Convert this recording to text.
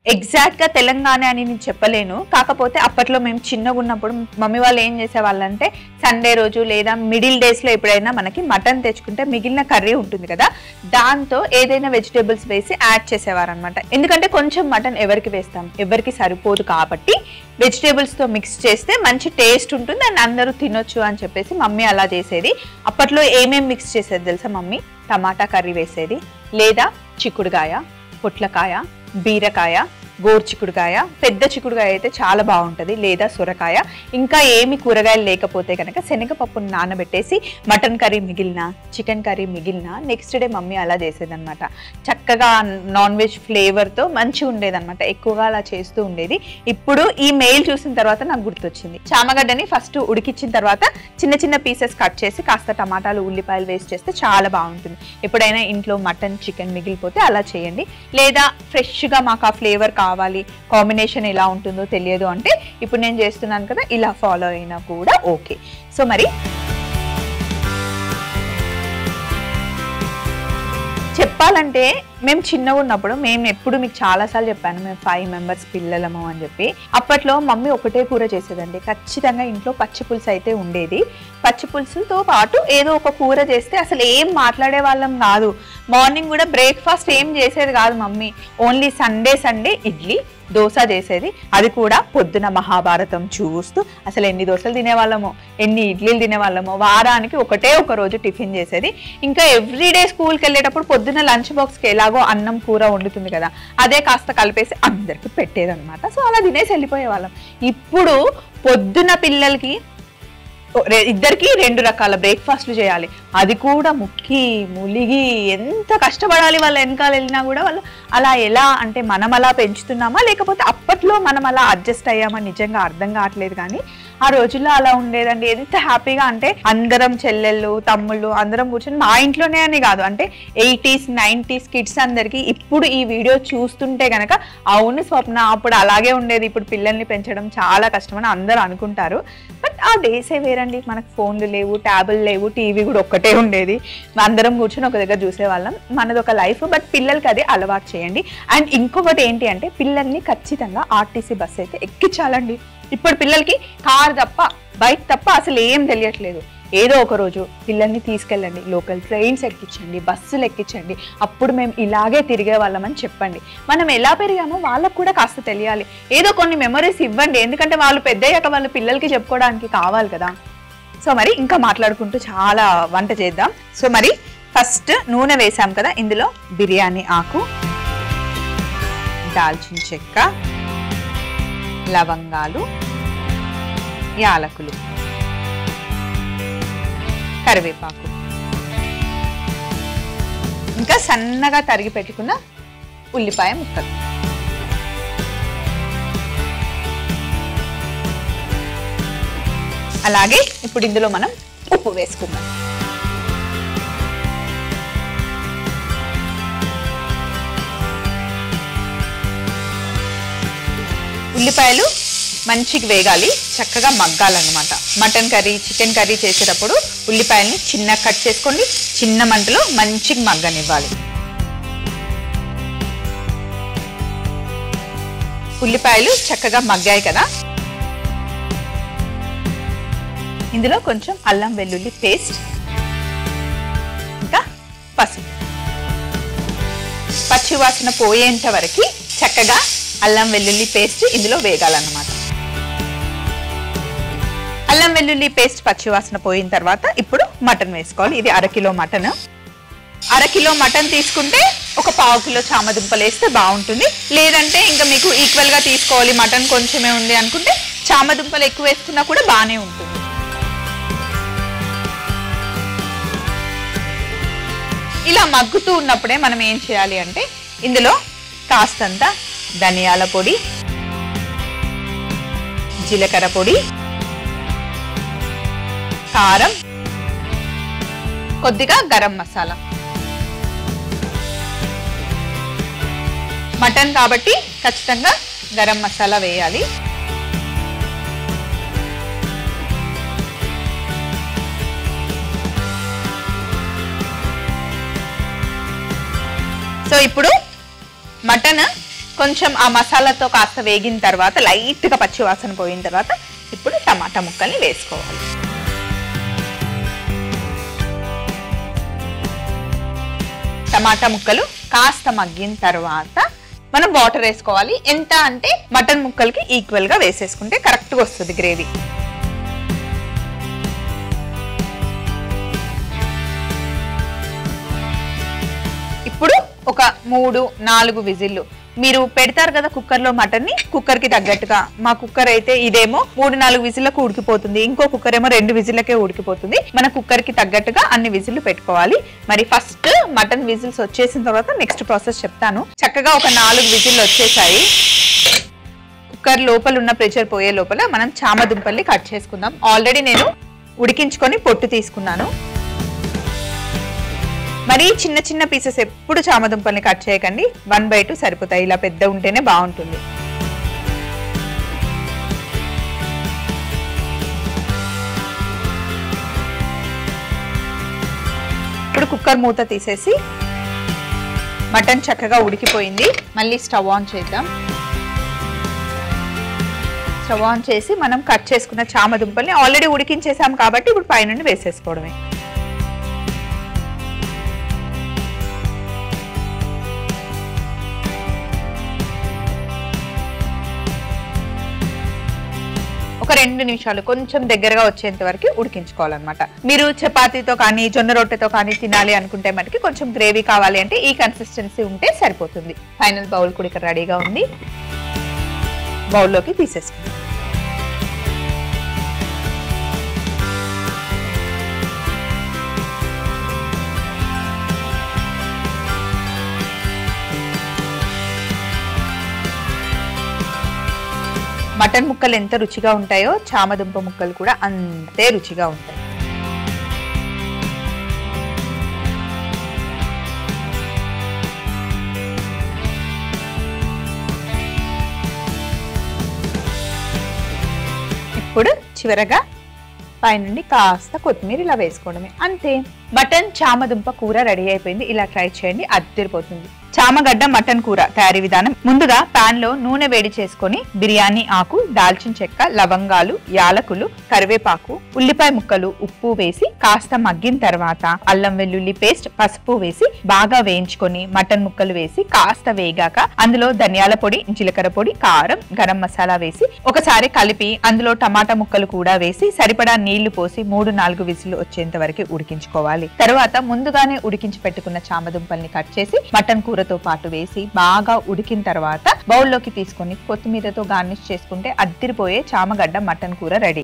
exact గా తెలంగాణ అని నేను చెప్పలేను కాకపోతే అప్పట్లో మేము చిన్నగా ఉన్నప్పుడు మమ్మీ వాళ్ళు ఏం చేసేవాళ్ళంటే సండే రోజు లేదా మిడిల్ డేస్ లో ఎప్పుడైనా మనకి మటన్ తెచ్చుకుంటే మిగిలిన కర్రీ ఉంటుంది కదా దాంతో ఏదైనా వెజిటేబుల్స్ వేసి యాడ్ చేసేవారు అనమాట ఎందుకంటే కొంచెం మటన్ ఎవరికి వేస్తాం ఎవరికి సరిపోదు కాబట్టి వెజిటేబుల్స్ తో మిక్స్ చేస్తే మంచి టేస్ట్ ఉంటుంది అండ్ అందరూ తినొచ్చు అని చెప్పేసి మమ్మీ అలా చేసేది అప్పట్లో ఏమేం మిక్స్ చేసేది తెలుసా మమ్మీ టమాటా కర్రీ వేసేది లేదా చిక్కుడుగాయ పొట్లకాయ బీరకాయ గోరు చిక్కుడుకాయ పెద్ద చిక్కుడుకాయ అయితే చాలా బాగుంటుంది లేదా సొరకాయ ఇంకా ఏమి కూరగాయలు లేకపోతే కనుక శనగపప్పును నానబెట్టేసి మటన్ కర్రీ మిగిలిన చికెన్ కర్రీ మిగిలిన నెక్స్ట్ డే మమ్మీ అలా చేసేదన్నమాట చక్కగా నాన్ వెజ్ ఫ్లేవర్తో మంచిగా ఉండేదన్నమాట ఎక్కువగా అలా చేస్తూ ఉండేది ఇప్పుడు ఈ మెయిల్ చూసిన తర్వాత నాకు గుర్తొచ్చింది చామగడ్డని ఫస్ట్ ఉడికించిన తర్వాత చిన్న చిన్న పీసెస్ కట్ చేసి కాస్త టమాటాలు ఉల్లిపాయలు వేస్ట్ చేస్తే చాలా బాగుంటుంది ఎప్పుడైనా ఇంట్లో మటన్ చికెన్ మిగిలిపోతే అలా చేయండి లేదా ఫ్రెష్గా మాకు ఆ ఫ్లేవర్ కావాలి కాంబినేషన్ ఎలా ఉంటుందో తెలియదు అంటే ఇప్పుడు నేను చేస్తున్నాను కదా ఇలా ఫాలో అయినా కూడా ఓకే సో మరి చెప్పాలంటే మేము చిన్నగా ఉన్నప్పుడు మేము ఎప్పుడు మీకు చాలాసార్లు చెప్పాను మేము ఫైవ్ మెంబర్స్ పిల్లలము అని చెప్పి అప్పట్లో మమ్మీ ఒకటే కూర చేసేదండి ఖచ్చితంగా ఇంట్లో పచ్చి పులుసు అయితే ఉండేది పచ్చి పులుసుతో పాటు ఏదో ఒక కూర చేస్తే అసలు ఏం మాట్లాడే వాళ్ళం కాదు మార్నింగ్ కూడా బ్రేక్ఫాస్ట్ ఏం చేసేది కాదు mummy only Sunday Sunday idli dosa చేసేది అది కూడా పొద్దున మహాభారతం చూస్తూ అసలు ఎన్ని దోశలు తినేవాళ్ళమో ఎన్ని ఇడ్లీలు తినేవాళ్ళమో వారానికి ఒకటే ఒక రోజు టిఫిన్ చేసేది ఇంకా ఎవ్రీడే స్కూల్కి వెళ్ళేటప్పుడు పొద్దున లంచ్ బాక్స్కి ఎలాగో అన్నం కూర వండుతుంది కదా అదే కాస్త కలిపేసి అందరికి పెట్టేదన్నమాట సో అలా తినేసి వెళ్ళిపోయే వాళ్ళం ఇప్పుడు పొద్దున పిల్లలకి రె- ఇద్దరికి రెండు రకాల బ్రేక్ఫాస్ట్లు చేయాలి అది కూడా ముక్కి ములిగి ఎంత కష్టపడాలి వాళ్ళ వెనకాల వెళ్ళినా కూడా వాళ్ళు అలా ఎలా అంటే మనం అలా పెంచుతున్నామా లేకపోతే అప్పట్లో మనం అలా అడ్జస్ట్ అయ్యామా నిజంగా అర్థం కావట్లేదు కానీ ఆ రోజుల్లో అలా ఉండేదండి ఎంత హ్యాపీగా అంటే అందరం చెల్లెళ్ళు తమ్ముళ్ళు అందరం కూర్చొని మా ఇంట్లోనే అని కాదు అంటే ఎయిటీస్ నైంటీస్ కిడ్స్ అందరికీ ఇప్పుడు ఈ వీడియో చూస్తుంటే గనక అవును స్వప్న అప్పుడు అలాగే ఉండేది ఇప్పుడు పిల్లల్ని పెంచడం చాలా కష్టమని అందరూ అనుకుంటారు బట్ ఆ డేసే వేరండి మనకు ఫోన్లు లేవు ట్యాబులు లేవు టీవీ కూడా ఒక్కటే ఉండేది అందరం కూర్చొని ఒక దగ్గర చూసేవాళ్ళం మనది ఒక లైఫ్ బట్ పిల్లలకి అది అలవాటు చేయండి అండ్ ఇంకొకటి ఏంటి అంటే పిల్లల్ని ఖచ్చితంగా ఆర్టీసీ బస్ అయితే ఎక్కించాలండి ఇప్పుడు పిల్లలకి కార్ తప్ప బైక్ తప్ప అసలు ఏం తెలియట్లేదు ఏదో ఒక రోజు పిల్లల్ని తీసుకెళ్ళండి లోకల్ ట్రైన్స్ ఎక్కించండి బస్సులు ఎక్కించండి అప్పుడు మేము ఇలాగే తిరిగే వాళ్ళమని చెప్పండి మనం ఎలా పెరిగామో వాళ్ళకు కూడా కాస్త తెలియాలి ఏదో కొన్ని మెమరీస్ ఇవ్వండి ఎందుకంటే వాళ్ళు పెద్దయ్యాక వాళ్ళ పిల్లలకి చెప్పుకోవడానికి కావాలి కదా సో మరి ఇంకా మాట్లాడుకుంటూ చాలా వంట చేద్దాం సో మరి ఫస్ట్ నూనె వేసాం కదా ఇందులో బిర్యానీ ఆకు దాల్చిన చెక్క లవంగాలు యాలకులు కరివేపాకు ఇంకా సన్నగా తరిగి పెట్టుకున్న ఉల్లిపాయ ముక్కలు అలాగే ఇప్పుడు ఇందులో మనం ఉప్పు వేసుకుందాం ఉల్లిపాయలు మంచిగా వేగాలి చక్కగా మగ్గాలన్నమాట మటన్ కర్రీ చికెన్ కర్రీ చేసేటప్పుడు ఉల్లిపాయల్ని చిన్న కట్ చేసుకోండి చిన్న మంటలో మంచిగా మగ్గనివ్వాలి ఉల్లిపాయలు చక్కగా మగ్గాయి కదా ఇందులో కొంచెం అల్లం వెల్లుల్లి పేస్ట్ ఇంకా పసుపు పచ్చి వాసన పోయేంత వరకు చక్కగా అల్లం వెల్లుల్లి పేస్ట్ ఇందులో వేగాలన్నమాట అల్లం వెల్లుల్లి పేస్ట్ పచ్చి వాసన పోయిన తర్వాత ఇప్పుడు మటన్ వేసుకోవాలి ఇది అరకిలో మటన్ అరకిలో మటన్ తీసుకుంటే ఒక పావు కిలో చామదుంపలు వేస్తే బాగుంటుంది లేదంటే ఇంకా మీకు ఈక్వల్గా తీసుకోవాలి మటన్ కొంచెమే ఉంది అనుకుంటే చామదుంపలు ఎక్కువ వేసుకున్నా కూడా బాగానే ఉంటుంది ఇలా మగ్గుతూ ఉన్నప్పుడే మనం ఏం చేయాలి అంటే ఇందులో కాస్తంత ధనియాల పొడి జీలకర్ర పొడి కారం కొద్దిగా గరం మసాలా మటన్ కాబట్టి ఖచ్చితంగా గరం మసాలా వేయాలి సో ఇప్పుడు మటన్ కొంచెం ఆ మసాలాతో కాస్త వేగిన తర్వాత లైట్ గా పచ్చి వాసన పోయిన తర్వాత ఇప్పుడు టమాటా ముక్కల్ని వేసుకోవాలి టమాటా ముక్కలు కాస్త మగ్గిన తర్వాత మనం వాటర్ వేసుకోవాలి ఎంత అంటే మటన్ ముక్కలకి ఈక్వల్ గా వేసేసుకుంటే కరెక్ట్ గా వస్తుంది గ్రేవీ ఇప్పుడు ఒక మూడు నాలుగు విజిల్లు మీరు పెడతారు కదా కుక్కర్ లో మటన్ ని కుక్కర్ కి తగ్గట్టుగా మా కుక్కర్ అయితే ఇదేమో మూడు నాలుగు విజిల్లకు ఉడికిపోతుంది ఇంకో కుక్కర్ ఏమో రెండు విజిల్లకే ఉడికిపోతుంది మన కుక్కర్ కి తగ్గట్టుగా అన్ని విజిల్లు పెట్టుకోవాలి మరి ఫస్ట్ మటన్ విజిల్స్ వచ్చేసిన తర్వాత నెక్స్ట్ ప్రాసెస్ చెప్తాను చక్కగా ఒక నాలుగు విజిల్లు వచ్చేసాయి కుక్కర్ లోపల ఉన్న ప్రెషర్ పోయే లోపల మనం చామ దుంపల్ని కట్ చేసుకుందాం ఆల్రెడీ నేను ఉడికించుకొని పొట్టు తీసుకున్నాను మరీ చిన్న చిన్న పీసెస్ ఎప్పుడు చామదుంపల్ని కట్ చేయకండి వన్ బై టూ సరిపోతాయి ఇలా పెద్ద ఉంటేనే బాగుంటుంది ఇప్పుడు కుక్కర్ మూత తీసేసి మటన్ చక్కగా ఉడికిపోయింది మళ్ళీ స్టవ్ ఆన్ చేద్దాం స్టవ్ ఆన్ చేసి మనం కట్ చేసుకున్న చామదుంపల్ని ఆల్రెడీ ఉడికించేసాం కాబట్టి ఇప్పుడు పైనుండి వేసేసుకోవడమే ఒక రెండు నిమిషాలు కొంచెం దగ్గరగా వచ్చేంత వరకు ఉడికించుకోవాలన్నమాట మీరు చపాతీతో కానీ జొన్న రొట్టెతో కానీ తినాలి అనుకుంటే మనకి కొంచెం గ్రేవీ కావాలి అంటే ఈ కన్సిస్టెన్సీ ఉంటే సరిపోతుంది ఫైనల్ బౌల్ కూడా ఇక్కడ రెడీగా ఉంది బౌల్లోకి తీసేసుకుందాం మటన్ ముక్కలు ఎంత రుచిగా ఉంటాయో చామదుంప ముక్కలు కూడా అంతే రుచిగా ఉంటాయి ఇప్పుడు చివరగా పైనుండి కాస్త కొత్తిమీర ఇలా వేసుకోవడమే అంతే మటన్ చామదుంప కూర రెడీ అయిపోయింది ఇలా ట్రై చేయండి అద్దరిపోతుంది చామగడ్డ మటన్ కూర తయారీ విధానం ముందుగా పాన్ లో నూనె వేడి చేసుకొని బిర్యానీ ఆకు దాల్చిన చెక్క లవంగాలు యాలకులు కరివేపాకు ఉల్లిపాయ ముక్కలు ఉప్పు వేసి కాస్త మగ్గిన తర్వాత అల్లం వెల్లుల్లి పేస్ట్ పసుపు వేసి బాగా వేయించుకొని మటన్ ముక్కలు వేసి కాస్త వేగాక అందులో ధనియాల పొడి జీలకర్ర పొడి కారం గరం మసాలా వేసి ఒకసారి కలిపి అందులో టమాటా ముక్కలు కూడా వేసి సరిపడా నీళ్లు పోసి మూడు నాలుగు విసులు వచ్చేంత వరకు ఉడికించుకోవాలి తర్వాత ముందుగానే ఉడికించి పెట్టుకున్న చామదుంపల్ని కట్ చేసి మటన్ కూరతో పాటు వేసి బాగా ఉడికిన తర్వాత బౌల్లోకి తీసుకొని కొత్తిమీరతో గార్నిష్ చేసుకుంటే అద్దిరిపోయే చామగడ్డ మటన్ కూర రెడీ